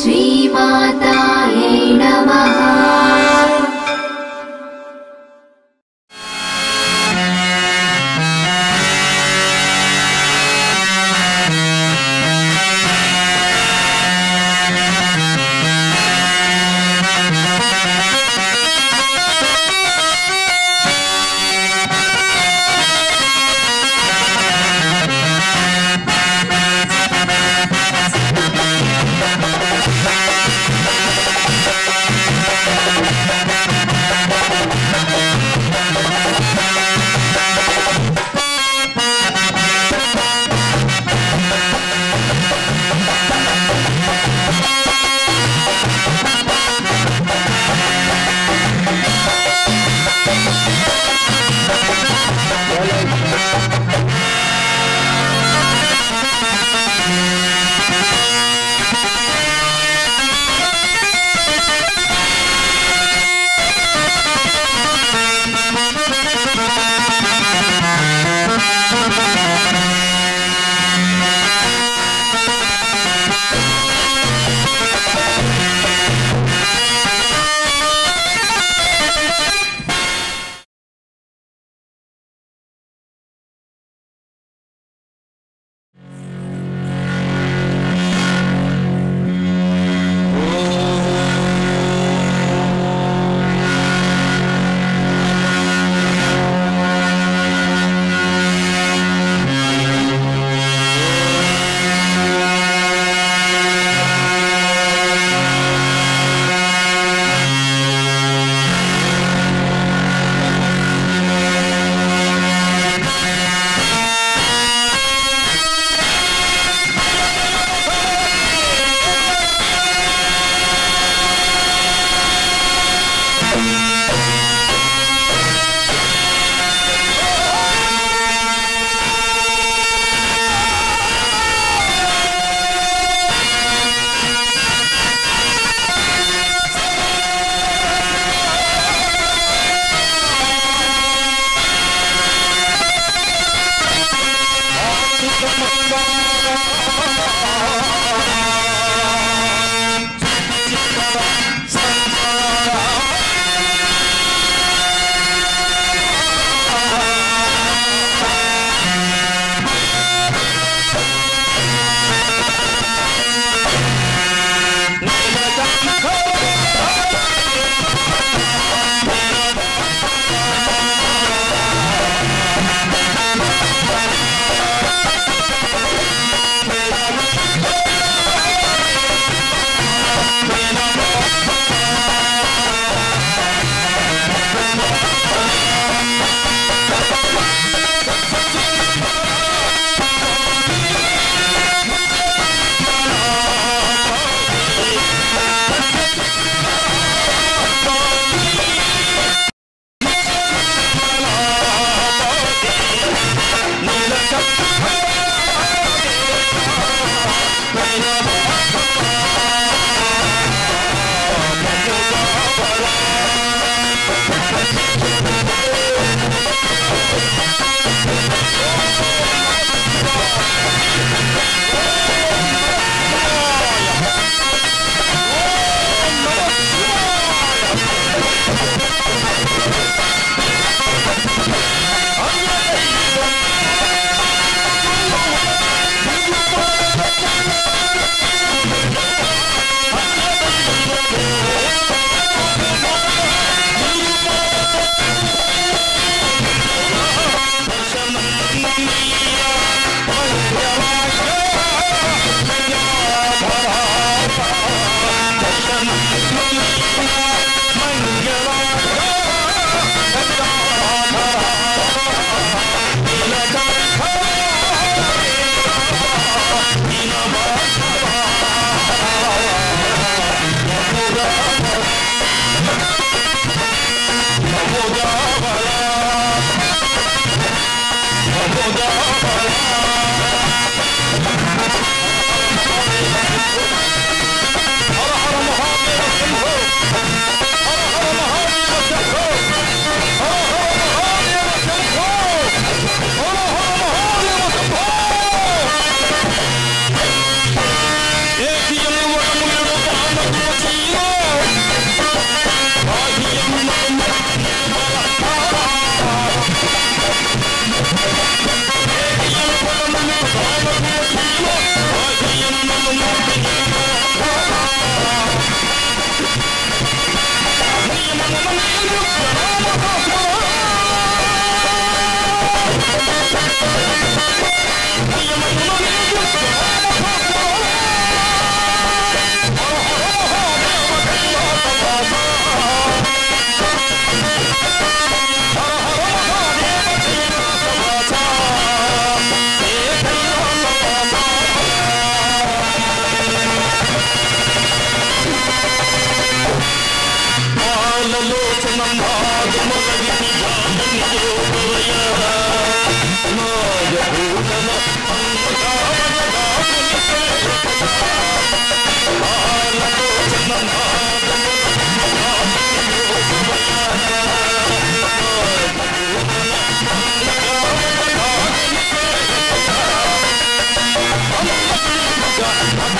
श्रीमाताये नमः శ్రీ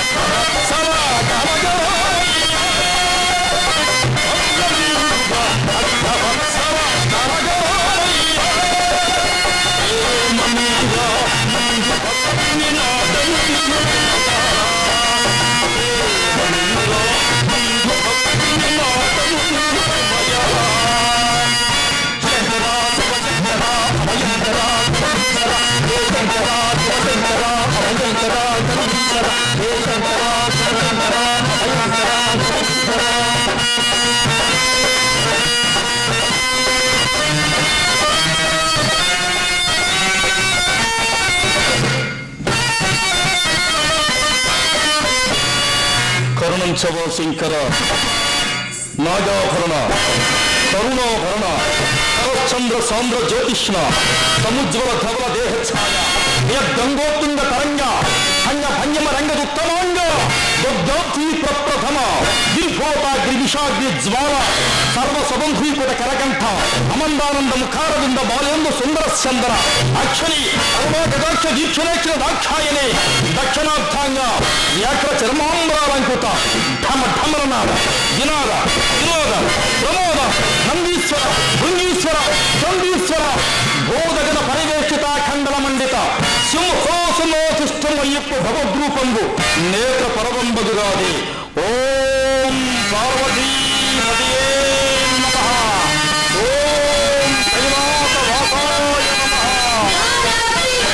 కరుణించవో శంకర నాగాభరణ కరుణాభరణ శరశ్చంద్ర సాంద్ర జ్యోతిష్ణ సముజ్వల ధవల దేహ ఛాయ గంగోత్తుంగ తరంగ భంగ భంగమ రంగదుత్తమాంగ దుగ్ధాబ్ధి ప్రప్రథమ గిరిఘోతాగ్రి విషాగ్రి జ్వాల సర్వసబంధీకృత కరకంఠ అమందానంద ముఖారవింద బాలేందు సుందర చందర అక్షని అరుణాగదాక్ష దీక్షణేక్షణ దాక్షాయనే దక్షిణార్థాంగ వ్యాఘ్ర చర్మాంబరాలంకృత ఢమ ఢమరనాద వినాద వినోద ప్రమోద నందీశ్వర భృంగీశ్వర చండీశ్వర బోధగన పరివేషిత ఖండల మండిత సింహోసమోధిష్టం అయ్యప్ప భగవద్రూపంబు నేత్ర పరవంబదుగాది ఓం పార్వతీ నదియే నమః ఓం కైలాస వాసాయ నమః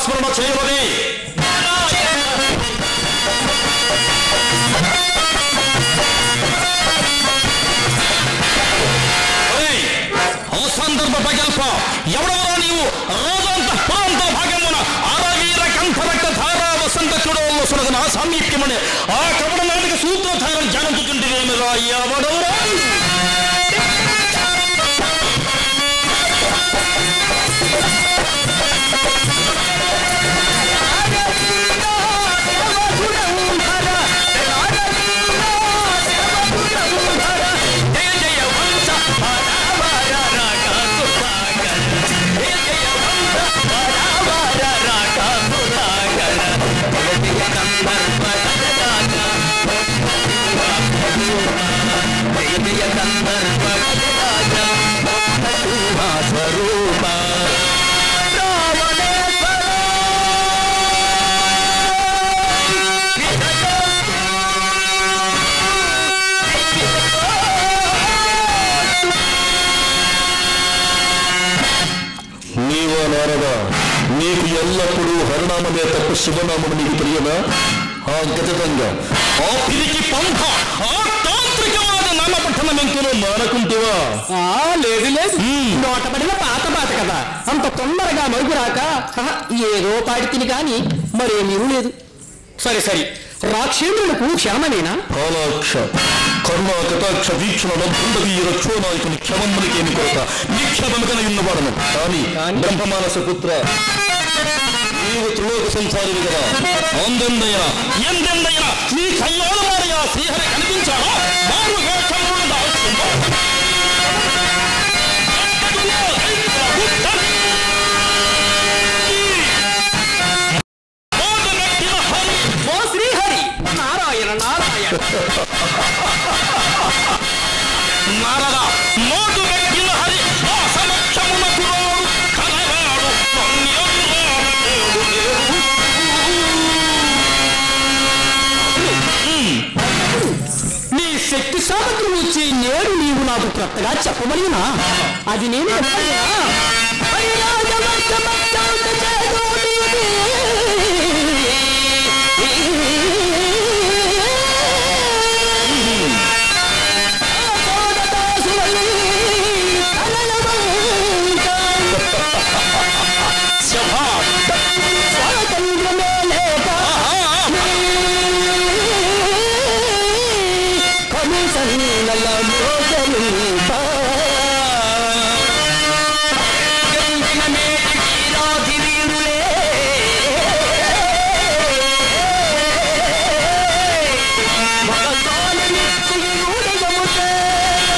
నామస్మరణ చేయవది ఒరేయ్, ఆ సందర్భ ప్రగల్భ ఎవడెవరో నీవు రాజంత ప్రాంత భాగమున అరవీర కంఠరక్త ధారా వసంత చూడవల్ల సునగన సామీప్యమని ఆ కవడ నాటక సూత్రధారం జనంతుతుంటేనేమిరా ఎవడెవరో నీవా నారద నీకు ఎల్లప్పుడూ హరినామమే తప్ప శివనామము నీకు తెలియదా ఆ గజదంగా ఆ పిరికి పంప ఆ తాంత్రికవాద నామపఠనం ఎంతో మానకుంటేవా ఆ లేదు లేదు నోటపడిన పాత పాత కదా అంత తొందరగా మరుగురాక ఆహా, ఏదో పాడి తిని కాని మరేమీ లేదు సరే సరే రాక్షేంద్రులకు క్షమమేనా పాలాక్ష కరుణా కటాక్ష వీక్షణ బంధవీయ రక్షోనాయకుని క్షమమ్మనికేమి కొరత నిక్షేమకన ఉన్నవాడను కానీ బ్రహ్మమానస పుత్ర నీవు త్రిలోక సంసారివి కదా అందెందైన ఎందెందైన నీ కళ్యాణమారయ శ్రీహరి కనిపించాడా మారు వేషములను దాల్చిందో. మోద వ్యక్తిన హరి ఓ శ్రీహరి నారాయణ నారాయణ నారద మోటు వ్యక్తిన హరి ఆ సమక్షమునకు రాడు కనరాడు పుణ్యమురాడు దేవుడు. నీ శక్తి సామర్థ్యం వచ్చి నేడు నీవు నాకు క్రొత్తగా చెప్పమనినా అది నేను చెప్పలేనా? వైరాగమర్థమర్థాంత చేదోటిది. ఆపోదదాసువై తనలవంత. శభాష్. స్వాతంత్ర్యమే లేక ఆహా. కమిషన్ల మోసలింప. గెలిచిన మేటి వీరాధి వీరులే. ఒకసారి నిత్య ఉదయము చేరా.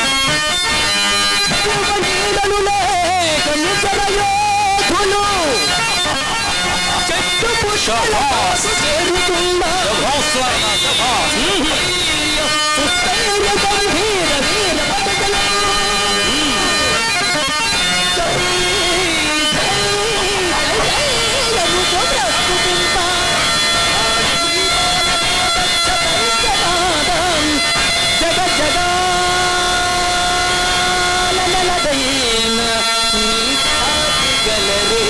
యువ నీడలు లేక నిసర యోధులు. చెట్టు పుష్పాల పాసు చేరుతున్నా. శభాష్ నారద, శభాష్. సుస్థైర్య గంభీర వీర పదజలం. జై, జై, జై, జయముతో ప్రస్తుతింప. ఆదివానదేవచ్చదైక్యవాదం. జగజ్జగాలనలదైన నీ సాటిగలరే.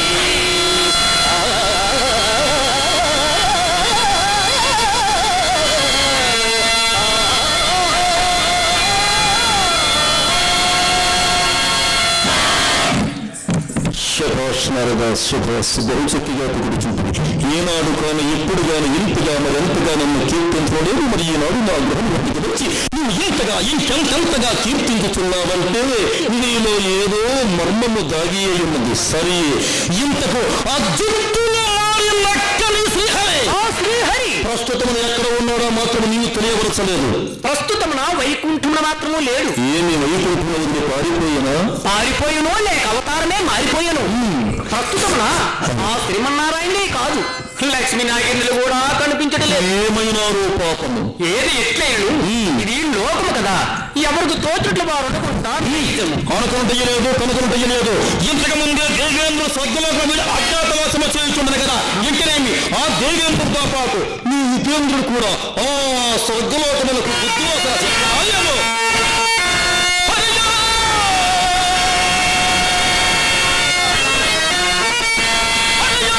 శభాష్ నారద శభాష్ బహుశక్తిగా పొగుడుచుంటుంది ఏనాడు కాని ఎప్పుడు గాని ఇంతగా మరి ఎంతగా నన్ను కీర్తించలేదు మరి ఈనాడు నా గృహం వద్దకు వచ్చి నువ్వు ఇంతగా ఇంకెంతెంతగా కీర్తించుతున్నావంటే నీలో ఏదో మర్మము దాగి అయి ఉన్నది సరే ఇంతకు ఆ జుట్టులో మారి నక్కని శ్రీహరి ఆ శ్రీహరి ప్రస్తుతం ఎక్కడ ఉన్నాడో మాత్రం నీవు తెలియవలసలేదు ప్రస్తుతమున వైకుంఠమున మాత్రము లేడు ఏమి వైకుంఠంలో వదిలి పారిపోయినా పారిపోయను లేక అవతారమే మారిపోయను ప్రస్తుతమున ఆ శ్రీమన్నారాయణే కాదు లక్ష్మీ నాగేంద్రులు కూడా కనిపించడం లేదు ఏమైనారో పాపము ఏది ఎట్లేను ఇది లోకము కదా ఎవరికి తోచుట్లు వారు అనుకుంటారు నిజము. అనుకుంటయ్యలేదు కనుకుంటయ్యలేదు ఇంతకు ముందే దేవేంద్ర స్వర్గలోకం మీద అజ్ఞాతవాసమ చేయించుండదు కదా ఇంకనేమి ఆ దేవేంద్రుడితో పాటు నీ ఉపేంద్రుడు కూడా ఆ స్వర్గలోకములకు బుద్ధివాసన చెప్పాయను. హరియా! హరియా!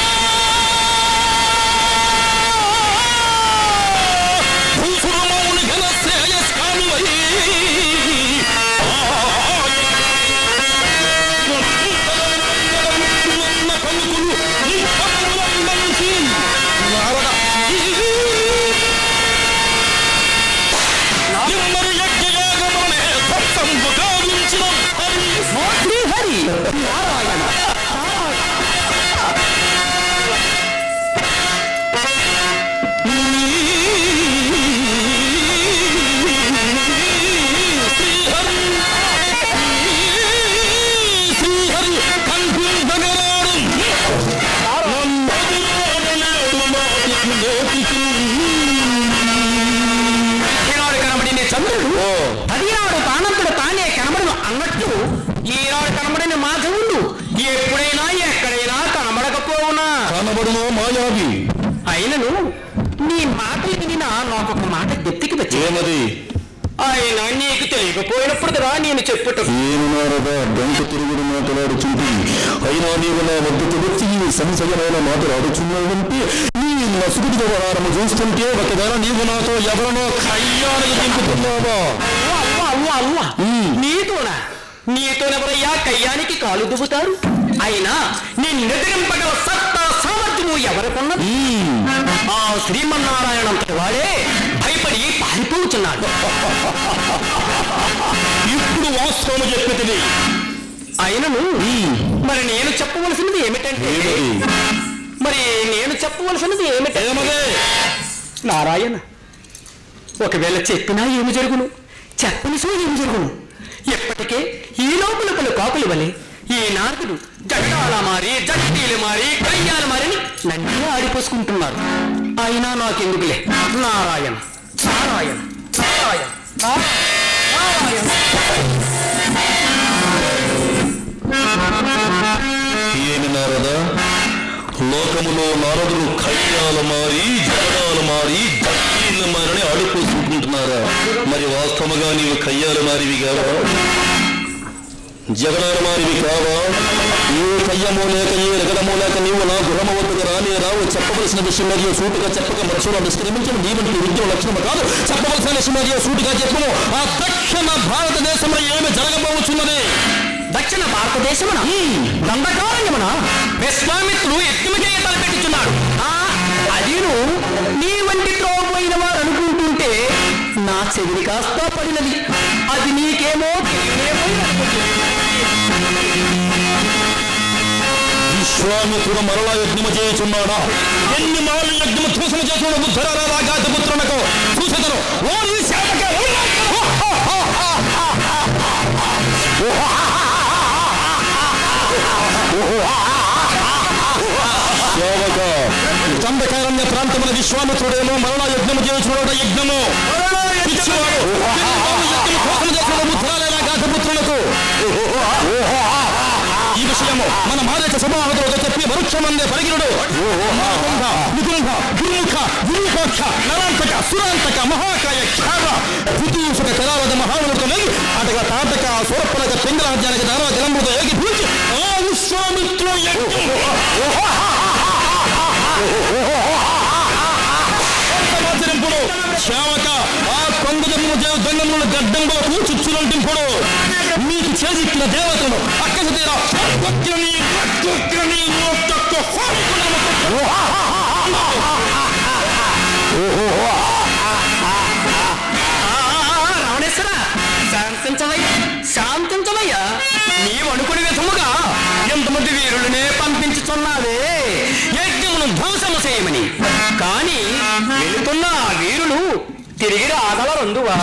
ఎప్పుడైనా ఎక్కడైనా కనబడకపోవునా కనబడునో మాయావి అయినను నీ మాటలు వినినా నాకు ఒక మాట దెప్తికి వచ్చి ఏమది ఆయన నీకు తెలియకపోయినప్పుడురా నేను చెప్పుట ఏను నారదా గంట తిరుగుడు మాట్లాడుచుంటుంది అయినా నీవు నా వద్దకు వచ్చి ఈ సంశయమైన మాట్లాడుచున్నావంటే నీ నసుగుడి వ్యవహారము చూస్తుంటే ఒకవేళ నీవు నాతో ఎవరినో కయ్యానికి దింపుతున్నావా అవ్వ అవ్వ అవ్వ నీతోనా నీతోనెవరయ్యా కయ్యానికి కాలు దువ్వుతారు అయినా నీ నిద్రింపగల సత్తా సామర్థ్యము ఎవరికున్నది ఆ శ్రీమన్నారాయణంతటి వాడే భయపడి పారిపోతున్నాడు ఇప్పుడు వాస్తవము చెప్పితివి అయినను మరి నేను చెప్పవలసినది ఏమిటంటే ఏమది మరి నేను చెప్పవలసినది ఏమిటంటే ఏమదే నారాయణ ఒకవేళ చెప్పినా ఏమి జరుగును చెప్పని సో ఏమి జరుగును ఎప్పటికే ఈ లోపల పలు కాకులు వలె ఈ నారదుడు జగడాల మారి జగటీలు మారి కయ్యాలు మారిని నన్నే ఆడిపోసుకుంటున్నారు అయినా నాకెందుకులే నారాయణ నారాయణ నారాయణ నా- నారాయణ ఏమి నారదా లోకములో నారదులు కయ్యాలు మారి జగడాలు మారి జక్కీలు మారని ఆడిపోసుకుంటున్నారా మరి వాస్తవముగా నీవు కయ్యాలు మారివి కావా జగడాలు మారివి కావా ఏ కయ్యమో లేక ఏ రగడమో లేక నీవు నా గృహమ వద్దకు రానే రావు చెప్పవలసిన విషయం మరియు సూటిగా చెప్పక మనుషులు నిష్క్రమించడం నీ వంటి విద్య లక్షణము కాదు చెప్పవలసిన విషయం మరియు సూటిగా చెప్పము ఆ దక్షిణ భారతదేశంలో ఏమి జరగబోతున్నది దక్షిణ భారతదేశమున దండకారణ్యమున విశ్వామిత్రుడు ఎత్తుమకే తలపెట్టుచున్నాడు ఆ, అదిను నీ వంటి త్రోపోయిన వారు అనుకుంటుంటే నా చెవిని కాస్త పడినది అది నీకేమో తెలియనేమో విశ్వామిత్రుడు మరలా యజ్ఞము చేయుచున్నాడా ఎన్ని మార్లు యజ్ఞము ధ్వంసము చేసిన బుద్ధరాజాత పుత్రునకు చూసేదను ఓ ఈ శాపక సేవక చందకారణ్య ప్రాంతముల విశ్వామిత్రుడేమో మరలా యజ్ఞము చేయుచున్నాడు యజ్ఞము పిచ్చివాడు. ఎన్ని మార్లు యజ్ఞము ధ్వంసము చేసిన బుద్ధరాజా గాతపుత్రునకు ఈ విషయము మన మారేక సమాహతులతో చెప్పి వృక్షమందే పరిగిరుడు మహాకుంభ నికుంభ గురుముఖ గురుముఖాక్ష నరాంతక సురాంతక మహాకాయ క్షార పుతూసుక కరావద మహానులతో అటక తాటక సూరపలక పింగళాజ్యానికి దానవ జలముతో ఏగి పూచి ఆ విశ్వామిత్ర సంవత్సరింపుడు శ్యామక ఆ కొంగుదమ్ము దంగములను గడ్డంలో కూచుచ్చులంటింపుడు మీకు చేసిచ్చిన దేవతను అక్కస తీరా ఒక్కని ఒక్కని ఒక్కొక్క రావణేశ్వర శాంతించవయ్యా శాంతించవయ్యా నీవు అనుకునే విధముగా ఎంతమంది వీరులనే పంపించుతున్నావే యజ్ఞమును ధ్వంసము చేయమని కానీ వెళుతున్న ఆ వీరులు తిరిగి రాగలరందువా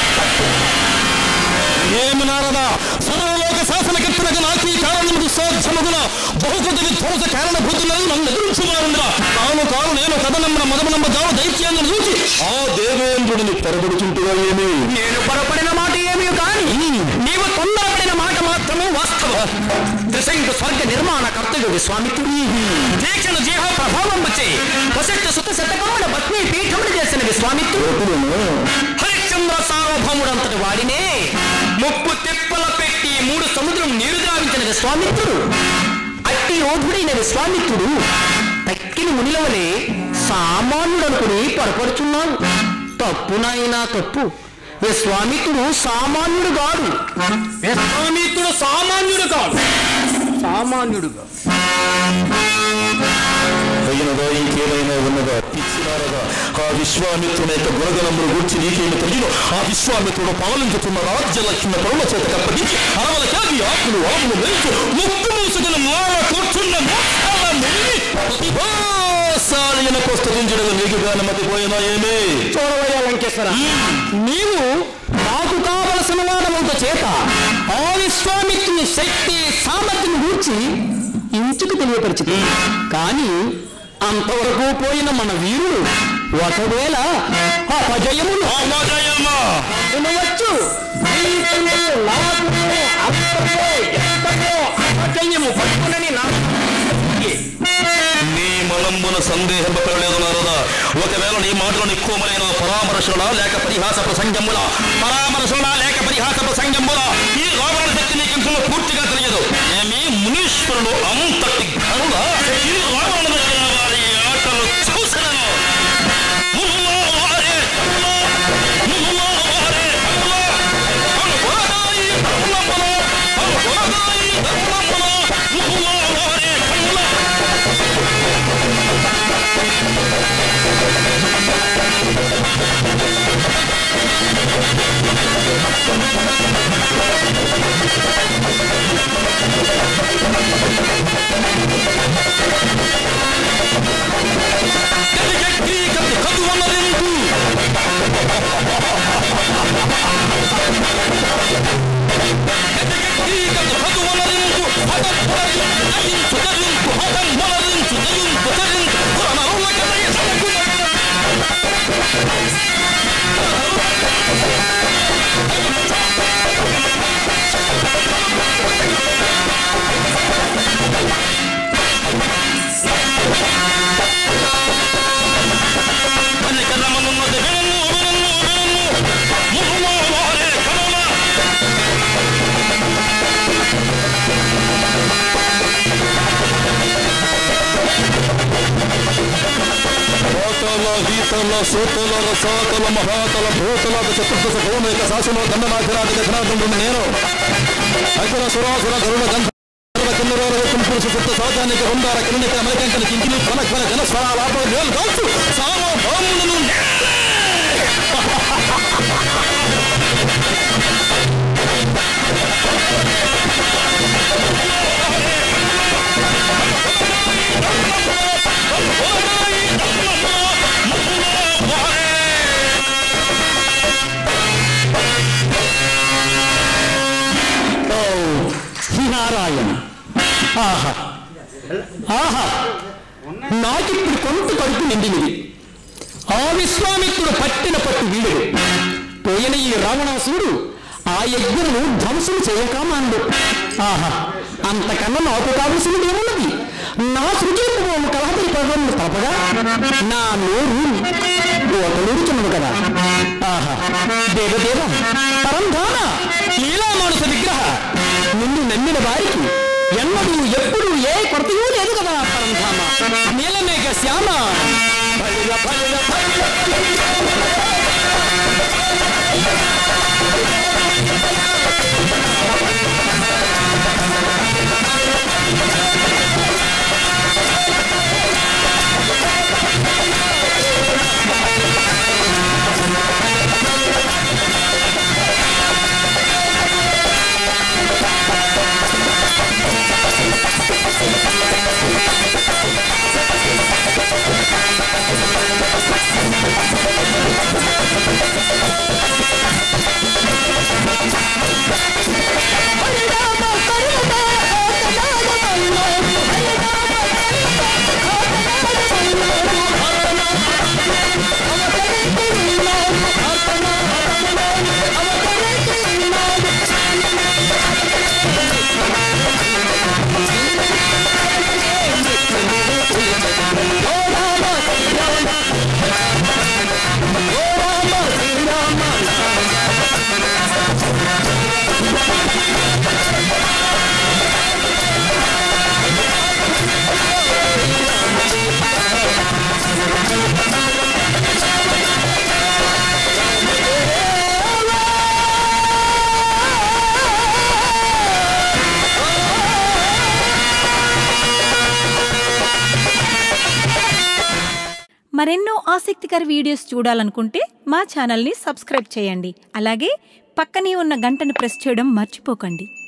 ఏమి నారదా సర్వలోక శాసనకర్తలకు నాకీ కారణముకు సాధ్యమగున బహుకృత విధ్వంస కారణభూతులను నన్ను ఎదుర్చున్నారుందిరా తాను కాను నేను కథ నమ్మిన మొదమ నమ్మ దావు దైత్యాన్ని చూసి ఆ దేవేంద్రుడిని పొరబడుచుంటుగా ఏమి నేను పొరపడిన మాట ఏమీ కాని నీవు తొందరపడిన మాట మాత్రమే వాస్తవం త్రిశంకు స్వర్గ నిర్మాణ కర్తవ్య విశ్వామిత్రుడు దీక్షను జీవ ప్రభావం వచ్చి వశిష్ఠ సుత శతకముల పత్ని పీఠములు చేసిన విశ్వామిత్రుడు హరిశ్చంద్ర సార్వభౌముడంతటి వాడినే ముప్పు తిప్పల పెట్టి మూడు సముద్రం నీరు ద్రావించిన విశ్వామిత్రుడు అట్టి యోధుడైన విశ్వామిత్రుడు తక్కిన మునిలవలే సామాన్యుడు అనుకుని పొరపడుచున్నాడు తప్పు నాయనా తప్పు విశ్వామిత్రుడు సామాన్యుడు కాడు విశ్వామిత్రుడు సామాన్యుడు కాదు సామాన్యుడు కాదు అయినదా ఇంకేమైనా ఉన్నదా పిచ్చినారదా ఆ విశ్వామిత్రుని యొక్క గుణగణములు గురించి నీకేమి తెలియదు ఆ విశ్వామిత్రుడు పాలించుతున్న రాజ్యలక్ష్మి పరుల చేత కప్పగించి అరవల కాగి ఆకులు ఆకులు మెలుచు ముక్కు మూసుకుని మాల కూర్చున్న మోసాల మునిగి ప్రతిభాశాలిన పుస్తకించడం నీకు గానమతి పోయినా ఏమి చూడవయ్యా లంకేశ్వర నీవు నాకు కావలసిన వాడమంత చేత ఆ విశ్వామిత్రుని శక్తి సామర్థ్యం గూర్చి ఇంచుకు తెలియపరిచింది కానీ అంతవరకు పోయిన మన వీరుడు ఒకవేళ అపజయములు అపజయమా వినవచ్చు నీకును నాకును అంతలో ఎంతలో అపజయము పట్టుకునని నా నీ మలంబున సందేహం పడలేదు నారదా ఒకవేళ నీ మాటలు నిక్కువమైన పరామర్శన లేక పరిహాస ప్రసంగముల పరామర్శన లేక పరిహాస ప్రసంగముల ఈ రావణ శక్తి నీకు ఇంకా పూర్తిగా తెలియదు ఏమి మునీశ్వరుడు అంతటి ఘనుల ఈ రావణ దగ్గర వారి ఆటలు చూసలను మునులో వారే కనుల, మునులో వారే కనుల, కనుగొనగాయి కనులమ్మల, కనుగొనగాయి కనులమ్మల, మునులో వారే కనుల. కదిగట్టి కది కదువనరింపు. కదిగట్టి కది కదువనరింపు. హఠం పొడరి, నటించు తరింపు. హఠం మొలరించు, తరింపు, తరింపు. పురనరుల కదయ సనకున. కనికరమనున్నది వినుము, వినుము, వినుము. మునులో వారే కనుల. కోటల గీతల సూతల రసాతల మహాతల భూతల చతుర్దశ భౌమిక శాసన దండనాథిరాజ దక్షిణాథుడు నేను అఖిల సురాసుర గరుడ గంధ కిన్నరోల కుంపురుష సుత్త సౌజానికి హుందార కిరణిక అమెరికంకల కింకిని ఘన ఘన ఘన స్వరాలాప వేలు కాల్చు సార్వభౌములను నారాయణ ఆహా ఆహా నాకిప్పుడు కొంత కడుపు నిండినది ఆ విశ్వామిత్రుడు పట్టిన పట్టు వీడుడు పోయిన ఈ రావణాసురుడు ఆ యజ్ఞమును ధ్వంసం చేయకమాండు ఆహా అంతకన్నా నాకు కావలసినది ఏమున్నది నా సృజీపము కలహపరి పదములు తలపగా నా నోరు ఓటలూరుచున్నది కదా ఆహా దేవదేవ పరంధాన లీలా మానస విగ్రహ నిన్ను నమ్మిన వారికి ఎన్నడూ ఎప్పుడు ఏ కొరతయూ లేదు కదా పరంధామ నీలమేఘ శ్యామ భైర భైర భైర మరెన్నో ఆసక్తికర వీడియోస్ చూడాలనుకుంటే మా ఛానల్ని సబ్స్క్రైబ్ చేయండి అలాగే పక్కనే ఉన్న గంటను ప్రెస్ చేయడం మర్చిపోకండి